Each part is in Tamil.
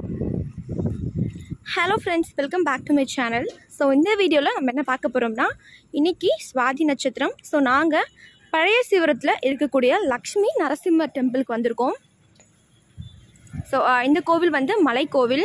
hello friends welcome back to my channel so இந்த வீடியோவில் நம்ம என்ன பார்க்க போகிறோம்னா இன்னைக்கு சுவாதி நட்சத்திரம் ஸோ நாங்கள் பழைய சிவரத்தில் இருக்கக்கூடிய லக்ஷ்மி நரசிம்மர் டெம்பிளுக்கு வந்திருக்கோம் ஸோ இந்த கோவில் வந்து மலை கோவில்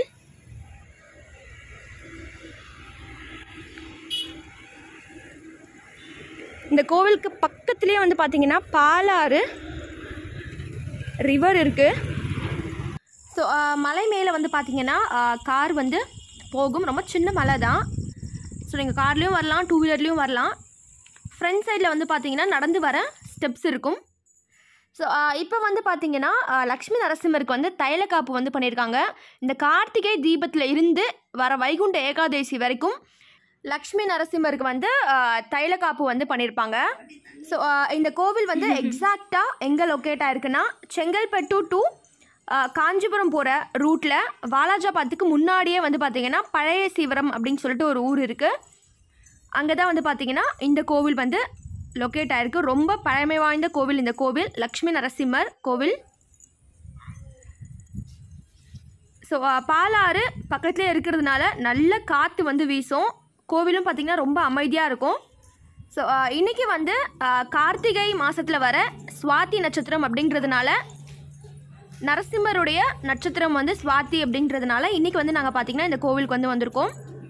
இந்த கோவிலுக்கு பக்கத்துலேயே வந்து பார்த்தீங்கன்னா பாலாறு ரிவர் இருக்குது ஸோ மலை மேலே வந்து பார்த்தீங்கன்னா கார் வந்து போகும் ரொம்ப சின்ன மலை தான் ஸோ நீங்கள் கார்லேயும் வரலாம் டூ வீலர்லேயும் வரலாம் ஃப்ரண்ட் சைடில் வந்து பார்த்தீங்கன்னா நடந்து வர ஸ்டெப்ஸ் இருக்கும் ஸோ இப்போ வந்து பார்த்தீங்கன்னா லக்ஷ்மி நரசிம்மருக்கு வந்து தைலக்காப்பு வந்து பண்ணியிருக்காங்க இந்த கார்த்திகை தீபத்தில் இருந்து வர வைகுண்ட ஏகாதசி வரைக்கும் லக்ஷ்மி நரசிம்மருக்கு வந்து தைலக்காப்பு வந்து பண்ணியிருப்பாங்க ஸோ இந்த கோவில் வந்து எக்ஸாக்டாக எங்கே லொக்கேட் ஆயிருக்குன்னா செங்கல்பட்டு டு காஞ்சிபுரம் போகிற ரூட்டில் வாலாஜாபாத்துக்கு முன்னாடியே வந்து பார்த்திங்கன்னா பழைய சிவரம் அப்படின்னு சொல்லிட்டு ஒரு ஊர் இருக்குது அங்கே தான் வந்து பார்த்திங்கன்னா இந்த கோவில் வந்து லொக்கேட் ஆகிருக்கு ரொம்ப பழமை வாய்ந்த கோவில் இந்த கோவில் லக்ஷ்மி நரசிம்மர் கோவில் ஸோ பாலாறு பக்கத்துலேயே இருக்கிறதுனால நல்ல காற்று வந்து வீசும் கோவிலும் பார்த்திங்கன்னா ரொம்ப அமைதியாக இருக்கும் ஸோ இன்றைக்கி வந்து கார்த்திகை மாதத்தில் வர சுவாதி நட்சத்திரம் அப்படிங்கிறதுனால நரசிம்மருடைய நட்சத்திரம் வந்து சுவாதி அப்படின்றதுனால இன்றைக்கி வந்து நாங்கள் பார்த்திங்கன்னா இந்த கோவிலுக்கு வந்து வந்திருக்கோம்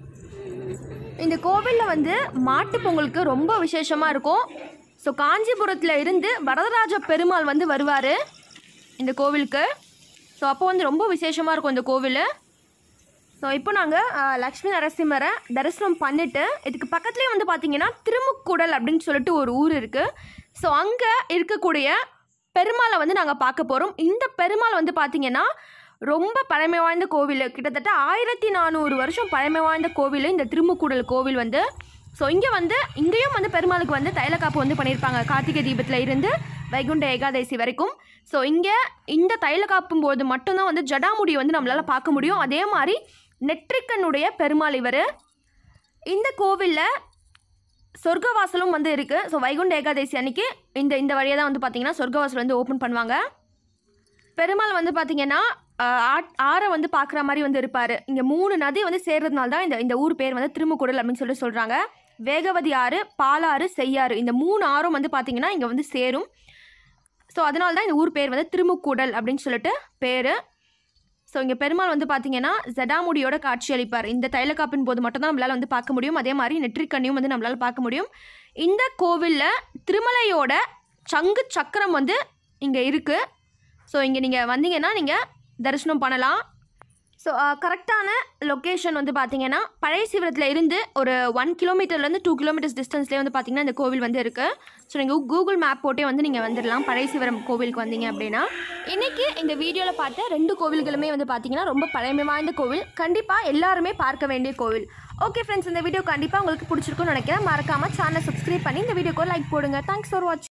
இந்த கோவிலில் வந்து மாட்டு பொங்கலுக்கு ரொம்ப விசேஷமாக இருக்கும் ஸோ காஞ்சிபுரத்தில் இருந்து வரதராஜ பெருமாள் வந்து வருவார் இந்த கோவிலுக்கு ஸோ அப்போ வந்து ரொம்ப விசேஷமாக இருக்கும் இந்த கோவில் ஸோ இப்போ நாங்கள் லக்ஷ்மி நரசிம்மரை தரிசனம் பண்ணிவிட்டு இதுக்கு பக்கத்துலேயே வந்து பார்த்திங்கன்னா திருமுக்குடல் அப்படின்னு சொல்லிட்டு ஒரு ஊர் இருக்குது ஸோ அங்கே இருக்கக்கூடிய பெருமாளை வந்து நாங்கள் பார்க்க போகிறோம் இந்த பெருமாள் வந்து பார்த்திங்கன்னா ரொம்ப பழமை வாய்ந்த கோவில் கிட்டத்தட்ட ஆயிரத்தி நானூறு வருஷம் பழமை வாய்ந்த கோவில் இந்த திருமுக்கூடல் கோவில் வந்து ஸோ இங்கே வந்து இங்கேயும் வந்து பெருமாளுக்கு வந்து தைலக்காப்பு வந்து பண்ணியிருப்பாங்க கார்த்திகை தீபத்தில் இருந்து வைகுண்ட ஏகாதசி வரைக்கும் ஸோ இங்கே இந்த தைலக்காப்பும் போது மட்டும்தான் வந்து ஜடாமுடியை வந்து நம்மளால் பார்க்க முடியும் அதே மாதிரி நெற்றிக்கனுடைய பெருமாள் இவர் இந்த கோவிலில் சொர்க்கவாசலும் வந்து இருக்குது ஸோ வைகுண்ட ஏகாதசி அன்னைக்கு இந்த இந்த வழியாக தான் வந்து பார்த்திங்கன்னா சொர்க்கவாசல் வந்து ஓப்பன் பண்ணுவாங்க பெருமாள் வந்து பார்த்திங்கன்னா ஆறை வந்து பார்க்குற மாதிரி வந்து இருப்பார் இங்கே மூணு நதி வந்து சேர்றதுனால தான் இந்த இந்த ஊர் பேர் வந்து திருமுக்குடல் அப்படின்னு சொல்லி சொல்கிறாங்க வேகவதி ஆறு பாலாறு செய்யாறு இந்த மூணு ஆறும் வந்து பார்த்திங்கன்னா இங்கே வந்து சேரும் ஸோ அதனால தான் இந்த ஊர் பேர் வந்து திருமுக்குடல் அப்படின்னு சொல்லிட்டு பேர் ஸோ இங்கே பெருமாள் வந்து பார்த்தீங்கன்னா ஜடாமுடியோட காட்சி அளிப்பார் இந்த தைலக்காப்பின் போது மட்டும்தான் நம்மளால் வந்து பார்க்க முடியும் அதே மாதிரி நெற்றிக்கண்ணியும் வந்து நம்மளால் பார்க்க முடியும் இந்த கோவிலில் திருமலையோட சங்கு சக்கரம் வந்து இங்கே இருக்குது ஸோ இங்கே நீங்கள் வந்தீங்கன்னா நீங்கள் தரிசனம் பண்ணலாம் ஸோ கரெக்டான லொக்கேஷன் வந்து பார்த்தீங்கன்னா பழைய சிவரத்தில் இருந்து ஒரு ஒன் கிலோமீட்டர்லேருந்து டூ கிலோமீட்டர்ஸ் டிஸ்டன்ஸ்லேயே வந்து பார்த்தீங்கன்னா இந்த கோவில் வந்து இருக்குது ஸோ நீங்கள் கூகுள் மேப் போட்டே வந்து நீங்கள் வந்துடலாம் பழைய சிவரம் கோவிலுக்கு வந்தீங்க அப்படின்னா இன்றைக்கி இந்த வீடியோவில் பார்த்த ரெண்டு கோவில்களுமே வந்து பார்த்தீங்கன்னா ரொம்ப பழமை வாய்ந்த கோவில் கண்டிப்பாக எல்லாருமே பார்க்க வேண்டிய கோவில் ஓகே ஃப்ரெண்ட்ஸ் இந்த வீடியோ கண்டிப்பாக உங்களுக்கு பிடிச்சிருக்கும்னு நினைக்கிறேன் மறக்காமல் சேனலை சப்ஸ்கிரைப் பண்ணி இந்த வீடியோக்கு லைக் போடுங்க தேங்க்ஸ் ஃபார் வாட்சிங்